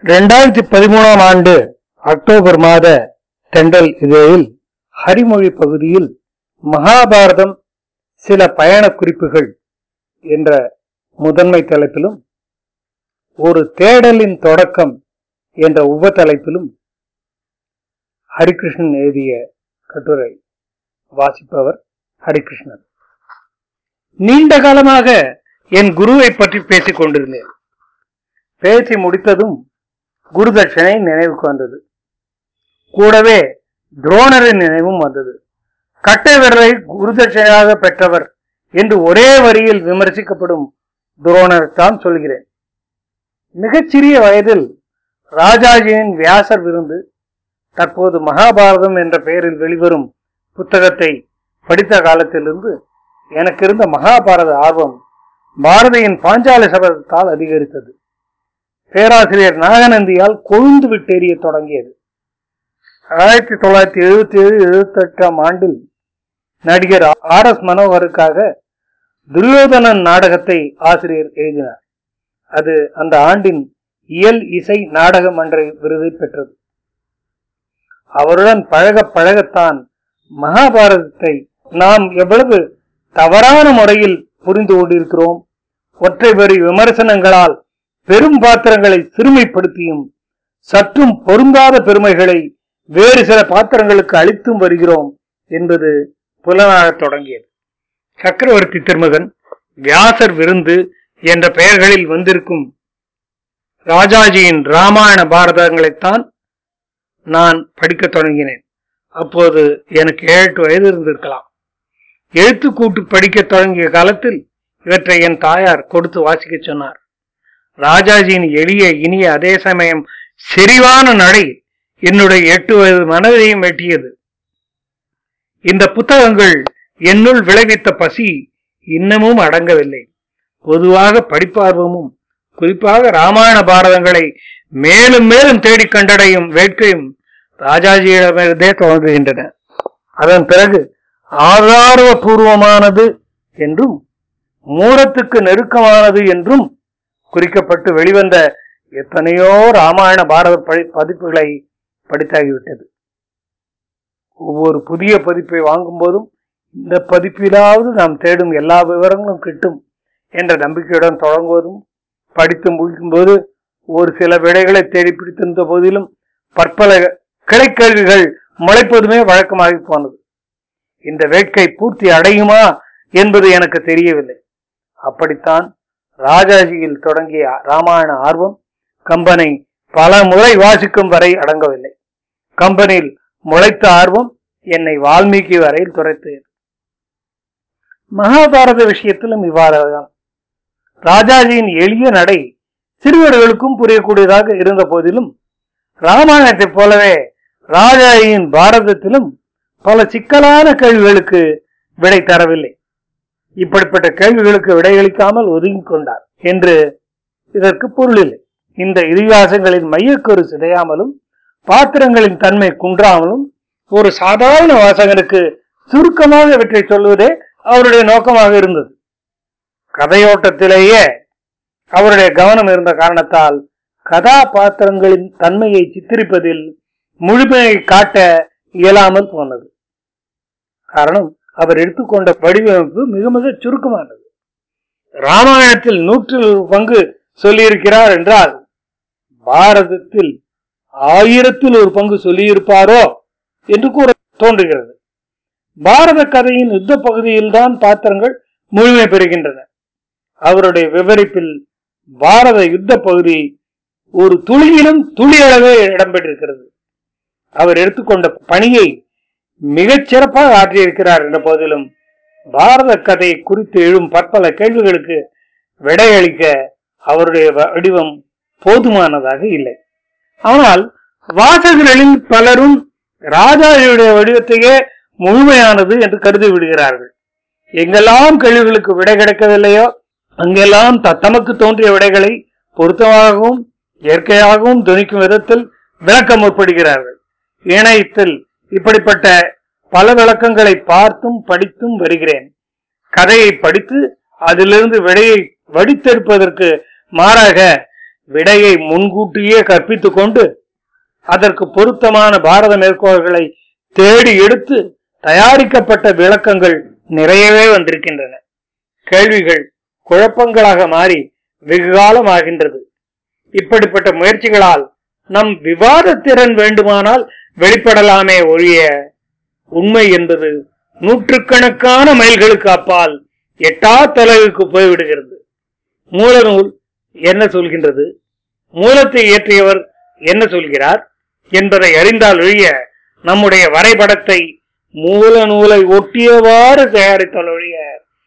இரண்டாயிரத்தி பதிமூணாம் ஆண்டு அக்டோபர் மாத தெண்டல் இதழில் ஹரிமொழி பகுதியில் மகாபாரதம் சில பயண குறிப்புகள் என்ற முதன்மை தலைப்பிலும் ஒரு தேடலின் தொடக்கம் என்ற உப தலைப்பிலும் ஹரிகிருஷ்ணன் எழுதிய கட்டுரை வாசிப்பவர் ஹரிகிருஷ்ணன் நீண்ட காலமாக என் குருவை பற்றி பேசிக் கொண்டிருந்தேன் பேசி முடித்ததும் குரு தட்சணை நினைவுக்கு வந்தது கூடவே துரோணரின் நினைவும் வந்தது கட்டை விரலை குரு தட்சணையாக பெற்றவர் என்று ஒரே வரியில் விமர்சிக்கப்படும் துரோணரைத்தான் சொல்கிறேன் மிகச்சிறிய வயதில் ராஜாஜியின் வியாசர் விருந்து தற்போது மகாபாரதம் என்ற பெயரில் வெளிவரும் புத்தகத்தை படித்த காலத்திலிருந்து எனக்கு இருந்த மகாபாரத ஆர்வம் பாரதியின் பாஞ்சால சபதத்தால் அதிகரித்தது பேராசிரியர் நாகநந்தியால் கொழுந்து விட்டெறிய தொடங்கியது ஆயிரத்தி தொள்ளாயிரத்தி எழுபத்தி ஏழு எழுபத்தி எட்டாம் ஆண்டில் நடிகர் ஆர் எஸ் மனோகருக்காக துரியோதனன் நாடகத்தை ஆசிரியர் எழுதினார் அது அந்த ஆண்டின் இயல் இசை நாடக மன்ற விருதை பெற்றது அவருடன் பழக பழகத்தான் மகாபாரதத்தை நாம் எவ்வளவு தவறான முறையில் புரிந்து கொண்டிருக்கிறோம் ஒற்றை வரி விமர்சனங்களால் பெரும் பாத்திரங்களை சிறுமைப்படுத்தியும் சற்றும் பொருந்தாத பெருமைகளை வேறு சில பாத்திரங்களுக்கு அளித்தும் வருகிறோம் என்பது புலனாகத் தொடங்கியது சக்கரவர்த்தி திருமகன் வியாசர் விருந்து என்ற பெயர்களில் வந்திருக்கும் ராஜாஜியின் ராமாயண பாரதங்களைத்தான் நான் படிக்கத் தொடங்கினேன் அப்போது எனக்கு ஏழு எட்டு வயது இருந்திருக்கலாம் எழுத்து கூட்டு படிக்கத் தொடங்கிய காலத்தில் இவற்றை என் தாயார் கொடுத்து வாசிக்க சொன்னார் ராஜாஜியின் எளிய இனிய அதே சமயம் செறிவான நடை என்னுடைய எட்டு வயது மனதையும் வெட்டியது இந்த புத்தகங்கள் என்னுள் விளைவித்த பசி இன்னமும் அடங்கவில்லை பொதுவாக படிப்பார்வமும் குறிப்பாக ராமாயண பாரதங்களை மேலும் மேலும் தேடி கண்டடையும் வேட்கையும் ராஜாஜியிடமிருந்தே துவங்குகின்றன அதன் பிறகு ஆதாரபூர்வமானது என்றும் மூலத்துக்கு நெருக்கமானது என்றும் குறிக்கப்பட்டு வெளிவந்த எத்தனையோ ராமாயண பாரத படி- பதிப்புகளை படித்தாகிவிட்டது ஒவ்வொரு புதிய பதிப்பை வாங்கும் போதும் இந்த பதிப்பிலாவது நாம் தேடும் எல்லா விவரங்களும் கிட்டும் என்ற நம்பிக்கையுடன் தொடங்குவதும் படித்து முடிக்கும்போது ஒரு சில விடைகளை தேடி பிடித்திருந்த போதிலும் பற்பல கிளைக்கல்விகள் முளைப்பதுமே வழக்கமாகி போனது இந்த வேட்கை பூர்த்தி அடையுமா என்பது எனக்கு தெரியவில்லை அப்படித்தான் ராஜாஜியில் தொடங்கிய ராமாயண ஆர்வம் கம்பனை பல முறை வாசிக்கும் வரை அடங்கவில்லை கம்பனில் முளைத்த ஆர்வம் என்னை வால்மீகி வரையில் துரைத்தது மகாபாரத விஷயத்திலும் இவ்வாறுதான் ராஜாஜியின் எளிய நடை சிறுவர்களுக்கும் புரியக்கூடியதாக இருந்த போதிலும் ராமாயணத்தைப் போலவே ராஜாஜியின் பாரதத்திலும் பல சிக்கலான கேள்விகளுக்கு விடை தரவில்லை இப்படிப்பட்ட கேள்விகளுக்கு விடையளிக்காமல் ஒதுங்கிக் கொண்டார் என்று இதற்கு பொருள் இல்லை இந்த இதிகாசங்களின் மையக்கரு சிதையாமலும் பாத்திரங்களின் தன்மை குன்றாமலும் ஒரு சாதாரண வாசகனுக்கு சுருக்கமாக இவற்றை சொல்வதே அவருடைய நோக்கமாக இருந்தது கதையோட்டத்திலேயே அவருடைய கவனம் இருந்த காரணத்தால் கதாபாத்திரங்களின் தன்மையை சித்தரிப்பதில் முழுமையை காட்ட இயலாமல் போனது காரணம் அவர் எடுத்துக்கொண்ட வடிவமைப்பு மிக மிக சுருக்கமானது ராமாயணத்தில் நூற்றில் ஒரு பங்கு சொல்லியிருக்கிறார் என்றால் பாரதத்தில் ஆயிரத்தில் ஒரு பங்கு சொல்லியிருப்பாரோ என்று கூற தோன்றுகிறது பாரத கதையின் யுத்த பகுதியில்தான் பாத்திரங்கள் முழுமை பெறுகின்றன அவருடைய விவரிப்பில் பாரத யுத்த பகுதி ஒரு துளியிலும் துளி அளவே இடம்பெற்றிருக்கிறது அவர் எடுத்துக்கொண்ட பணியை மிகச் சிறப்பாக ஆற்றியிருக்கிறார் என்ற போதிலும் பாரத கதை குறித்து எழும் பற்பல கேள்விகளுக்கு விடையளிக்க அவருடைய வடிவம் போதுமானதாக இல்லை ஆனால் வாசகர்களில் பலரும் ராஜாஜியுடைய வடிவத்தையே முழுமையானது என்று கருதி விடுகிறார்கள் எங்கெல்லாம் கேள்விகளுக்கு விடை கிடைக்கவில்லையோ அங்கெல்லாம் த- தமக்கு தோன்றிய விடைகளை பொருத்தமாகவும் இயற்கையாகவும் துணிக்கும் விதத்தில் விளக்க முற்படுகிறார்கள் இணையத்தில் இப்படிப்பட்ட பல விளக்கங்களை பார்த்தும் படித்தும் வருகிறேன் கதையை படித்து அதிலிருந்து விடையை வடித்தெடுப்பதற்கு மாறாக விடையை முன்கூட்டியே கற்பித்துக் கொண்டு அதற்கு பொருத்தமான பாரத மேற்கோள்களை தேடி எடுத்து தயாரிக்கப்பட்ட விளக்கங்கள் நிறையவே வந்திருக்கின்றன கேள்விகள் குழப்பங்களாக மாறி வெகுகாலம் ஆகின்றது இப்படிப்பட்ட முயற்சிகளால் நம் விவாத திறன் வேண்டுமானால் வெளிப்படலாமே ஒழிய உண்மை என்பது நூற்றுக்கணக்கான மைல்களுக்கு அப்பால் எட்டா தொலைவுக்கு போய்விடுகிறது மூலநூல் என்ன சொல்கின்றது மூலத்தை இயற்றியவர் என்ன சொல்கிறார் என்பதை அறிந்தால் ஒழிய நம்முடைய வரைபடத்தை மூல நூலை ஒட்டியவாறு தயாரித்தால் ஒழிய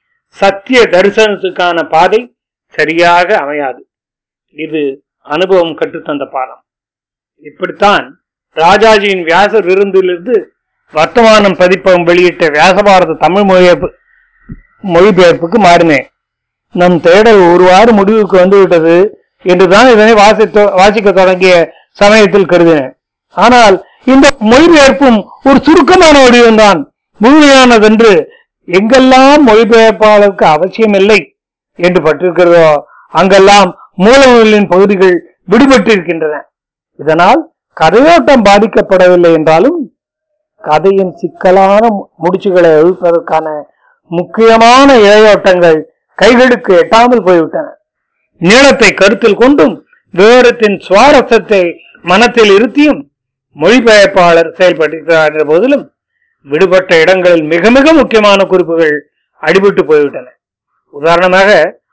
சத்திய தரிசனத்துக்கான பாதை சரியாக அமையாது இது அனுபவம் கற்றுத்தந்த பாடம் இப்படித்தான் ராஜாஜியின் வியாசர் விருந்திலிருந்து வர்த்தமானம் பதிப்பகம் வெளியிட்ட வியாசபாரத தமிழ் மொழிபெயர்ப்பு மொழிபெயர்ப்புக்கு மாறினேன் நம் தேடல் ஒருவாறு முடிவுக்கு வந்துவிட்டது என்றுதான் இதனை வாசித்து வாசிக்க தொடங்கிய சமயத்தில் கருதினேன் ஆனால் இந்த மொழிபெயர்ப்பும் ஒரு சுருக்கமான வடிவம்தான் முழுமையானதென்று எங்கெல்லாம் மொழிபெயர்ப்பாளருக்கு அவசியமில்லை என்று பட்டிருக்கிறதோ அங்கெல்லாம் மூல நூலின் பகுதிகள் விடுபட்டிருக்கின்றன இதனால் கதையோட்டம் பாதிக்கப்படவில்லை என்றாலும் கதையின் சிக்கலான முடிச்சுகளை எழுப்பதற்கான முக்கியமான இழையோட்டங்கள் கைகளுக்கு எட்டாமல் போய்விட்டன நீளத்தை கருத்தில் கொண்டும் விவரத்தின் சுவாரஸ்யத்தை மனத்தில் இருத்தியும் மொழிபெயர்ப்பாளர் செயல்பட்டிருக்கிறார் என்ற போதிலும் விடுபட்ட இடங்களில் மிக மிக முக்கியமான குறிப்புகள் அடிபட்டு போய்விட்டன உதாரணமாக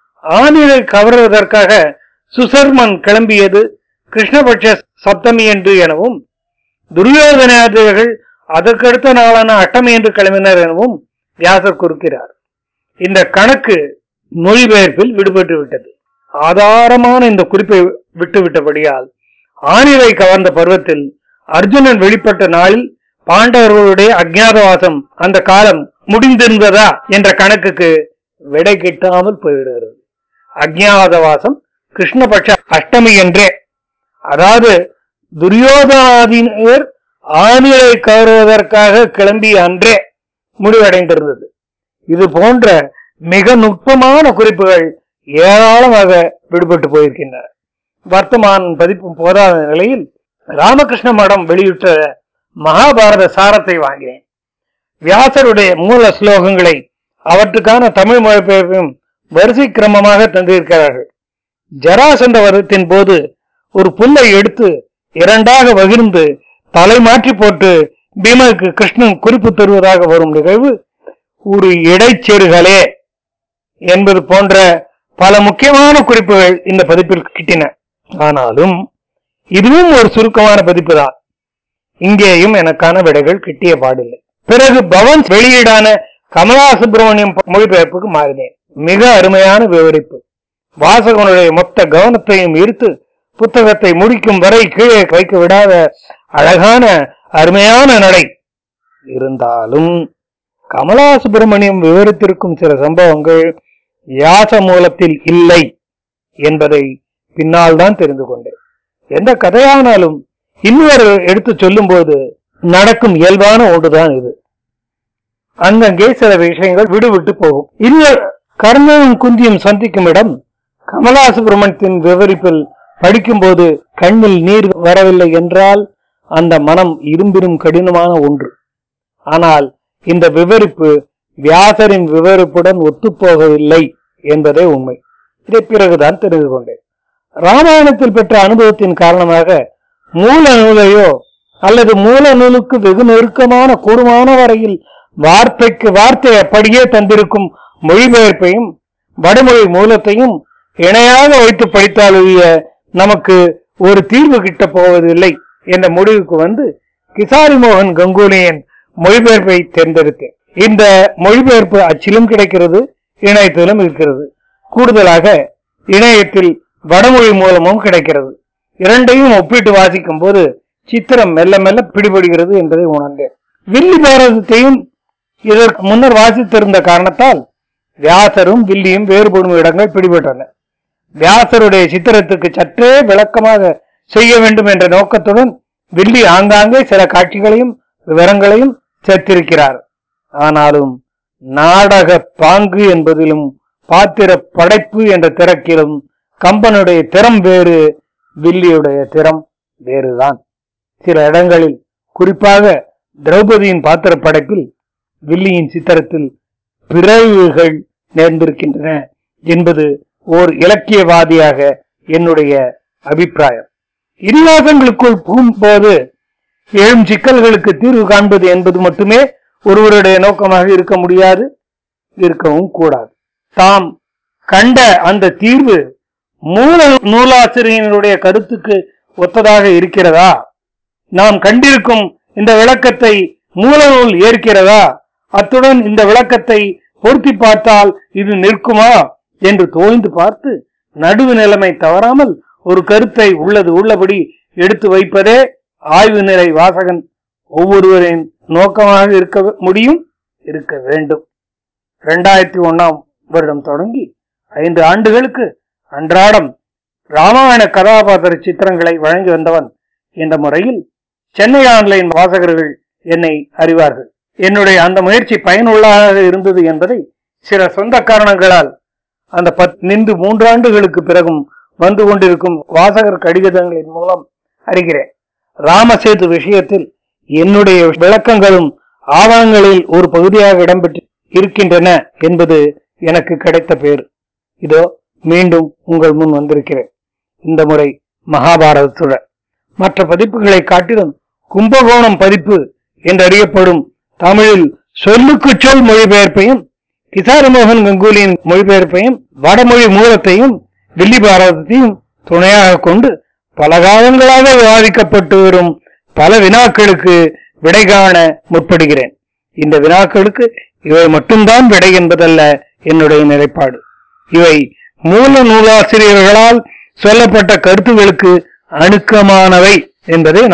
ஆணிலை கவர்வதற்காக சுசர்மன் கிளம்பியது கிருஷ்ணபட்ச சப்தமி என்று எனவும் துரியோதனாதிகள் அதற்கடுத்த நாளான அட்டமி என்று கிளம்பினர் எனவும் வியாசர் குறிக்கிறார் இந்த கணக்கு மொழிபெயர்ப்பில் விடுபட்டு விட்டது ஆதாரமான இந்த குறிப்பை விட்டுவிட்டபடியால் ஆணிலை கவர்ந்த பருவத்தில் அர்ஜுனன் வெளிப்பட்ட நாளில் பாண்டவர்களுடைய அஜ்ஞாதவாசம் அந்த காலம் முடிந்திருந்ததா என்ற கணக்குக்கு விடை கிட்டாமல் போய்விடுகிறது அஜ்ஞாதவாசம் கிருஷ்ணபட்ச அஷ்டமி என்றே அதாவது துரியோதனாதினர் ஆணிலை கவருவதற்காக கிளம்பிய அன்றே முடிவடைந்திருந்தது இது போன்ற மிக நுட்பமான குறிப்புகள் ஏராளமாக விடுபட்டு போயிருக்கின்றன வர்த்தமான் பதிப்பு போதாத நிலையில் ராமகிருஷ்ண மடம் வெளியிட்ட மகாபாரத சாரத்தை வாங்கினேன் வியாசருடைய மூல ஸ்லோகங்களை அவற்றுக்கான தமிழ் மொழிபெயர்ப்பையும் வரிசை கிரமமாக தந்திருக்கிறார்கள் ஜராசந்த வருத்தின் போது ஒரு புல்லை எடுத்து இரண்டாக பகிர்ந்து தலை மாற்றி போட்டு பீமனுக்கு கிருஷ்ணன் குறிப்பு தருவதாக வரும் நிகழ்வு ஒரு இடைச்செருகளே என்பது போன்ற பல முக்கியமான குறிப்புகள் இந்த பதிப்பில் கிட்டின ஆனாலும் இதுவும் ஒரு சுருக்கமான பதிப்பு தான் இங்கேயும் எனக்கான விடைகள் கிட்டிய பாடில்லை பிறகு பவன் வெளியீடான கமலா சுப்பிரமணியம் மொழிபெயர்ப்புக்கு மாறினேன் மிக அருமையான விவரிப்பு வாசகனுடைய மொத்த கவனத்தையும் ஈர்த்து புத்தகத்தை முடிக்கும் வரை கீழே வைக்க விடாத அழகான அருமையான நடை இருந்தாலும் கமலா சுப்பிரமணியம் விவரித்திருக்கும் சில சம்பவங்கள் வியாச மூலத்தில் இல்லை என்பதை பின்னால் தான் தெரிந்து கொண்டேன் எந்த கதையானாலும் இன்னொரு எடுத்து சொல்லும்போது நடக்கும் இயல்பான ஒன்றுதான் இது அங்கங்கே சில விஷயங்கள் விடுவிட்டு போகும் இன்னொரு கர்ணனும் குந்தியும் சந்திக்கும் இடம் கமலா சுப்பிரமணியத்தின் விவரிப்பில் படிக்கும்போது கண்ணில் நீர் வரவில்லை என்றால் அந்த மனம் இரும்பிரும் கடினமான ஒன்று ஆனால் இந்த விவரிப்பு வியாசரின் விவரிப்புடன் ஒத்துப்போகவில்லை என்பதே உண்மை இதை பிறகுதான் தெரிந்து கொண்டேன் ராமாயணத்தில் பெற்ற அனுபவத்தின் காரணமாக மூல நூலையோ அல்லது மூல நூலுக்கு வெகு நெருக்கமான கூடுமான வரையில் வார்த்தைக்கு வார்த்தை அப்படியே தந்திருக்கும் மொழிபெயர்ப்பையும் வடமொழி மூலத்தையும் இணையாக வைத்து படித்தாலொழிய நமக்கு ஒரு தீர்வு கிட்டப் போவதில்லை என்ற முடிவுக்கு வந்து கிசாரி மோகன் கங்குலியின் மொழிபெயர்ப்பை தேர்ந்தெடுத்தேன் இந்த மொழிபெயர்ப்பு அச்சிலும் கிடைக்கிறது இணையத்திலும் இருக்கிறது கூடுதலாக இணையத்தில் வடமொழி மூலமும் கிடைக்கிறது இரண்டையும் ஒப்பிட்டு வாசிக்கும் போது சித்திரம் மெல்ல மெல்ல பிடிபடுகிறது என்பதை உணர்ந்தேன் வில்லி பாரதத்தையும் இதற்கு முன்னர் வாசித்திருந்த காரணத்தால் வியாசரும் வில்லியும் வேறுபடும் இடங்கள் பிடிபட்டன வியாசருடைய சித்திரத்துக்கு சற்றே விளக்கமாக செய்ய வேண்டும் என்ற நோக்கத்துடன் வில்லி ஆங்காங்கே சில காட்சிகளையும் விவரங்களையும் சேர்த்திருக்கிறார் ஆனாலும் நாடக பாங்கு என்பதிலும் பாத்திர படைப்பு என்ற திறக்கிலும் கம்பனுடைய திறம் வேறு வில்லியுடைய திறம் வேறுதான் சில இடங்களில் குறிப்பாக திரௌபதியின் பாத்திர படைப்பில் வில்லியின் சித்திரத்தில் பிறழ்வுகள் நேர்ந்திருக்கின்றன என்பது ஓர் இலக்கியவாதியாக என்னுடைய அபிப்பிராயம் இதிகாசங்களுக்குள் புகும்போது எழும் சிக்கல்களுக்கு தீர்வு காண்பது என்பது மட்டுமே ஒருவருடைய நோக்கமாக இருக்க முடியாது இருக்கவும் கூடாது தாம் கண்ட அந்த தீர்வு மூல நூலாசிரியனுடைய கருத்துக்கு ஒத்ததாக இருக்கிறதா நாம் கண்டிருக்கும் இந்த விளக்கத்தை மூல நூல் ஏற்கிறதா அத்துடன் இந்த விளக்கத்தை பொருத்தி பார்த்தால் இது நிற்குமா என்று தோய்ந்து பார்த்து நடுவு நிலைமை தவறாமல் ஒரு கருத்தை உள்ளது உள்ளபடி எடுத்து வைப்பதே ஆய்வு நிலை வாசகன் ஒவ்வொருவரின் நோக்கமாக இருக்க முடியும் இருக்க வேண்டும் இரண்டாயிரத்தி ஒன்னாம் வருடம் தொடங்கி ஐந்து ஆண்டுகளுக்கு அன்றாடம் ராமாயண கதாபாத்திர சித்திரங்களை வழங்கி வந்தவன் என்ற முறையில் சென்னை ஆன்லைன் வாசகர்கள் என்னை அறிவார்கள் என்னுடைய அந்த முயற்சி பயனுள்ளதாக இருந்தது என்பதை சில சொந்த காரணங்களால் அந்த பத் நின்று மூன்றாண்டுகளுக்கு பிறகும் வந்து கொண்டிருக்கும் வாசகர் கடிதங்களின் மூலம் அறிகிறேன் ராமசேது விஷயத்தில் என்னுடைய விளக்கங்களும் ஆவணங்களில் ஒரு பகுதியாக இடம்பெற்று இருக்கின்றன என்பது எனக்கு கிடைத்த பேர் இதோ மீண்டும் உங்கள் முன் வந்திருக்கிறேன் இந்த முறை மகாபாரதத்துடன் மற்ற பதிப்புகளை காட்டிலும் கும்பகோணம் பதிப்பு என்றறியப்படும் தமிழில் சொல்லுக்கு சொல் மொழிபெயர்ப்பையும் கிசாரமோகன் கங்குலியின் மொழிபெயர்ப்பையும் வடமொழி மூலத்தையும் வில்லி பாரதத்தையும் துணையாக கொண்டு பல காலங்களாக விவாதிக்கப்பட்டு வரும் பல வினாக்களுக்கு விடை காண முற்படுகிறேன் இந்த வினாக்களுக்கு இவை மட்டும்தான் விடை என்பதல்ல என்னுடைய நிலைப்பாடு இவை மூல நூலாசிரியர்களால் சொல்லப்பட்ட கருத்துகளுக்கு அணுக்கமானவை என்பதை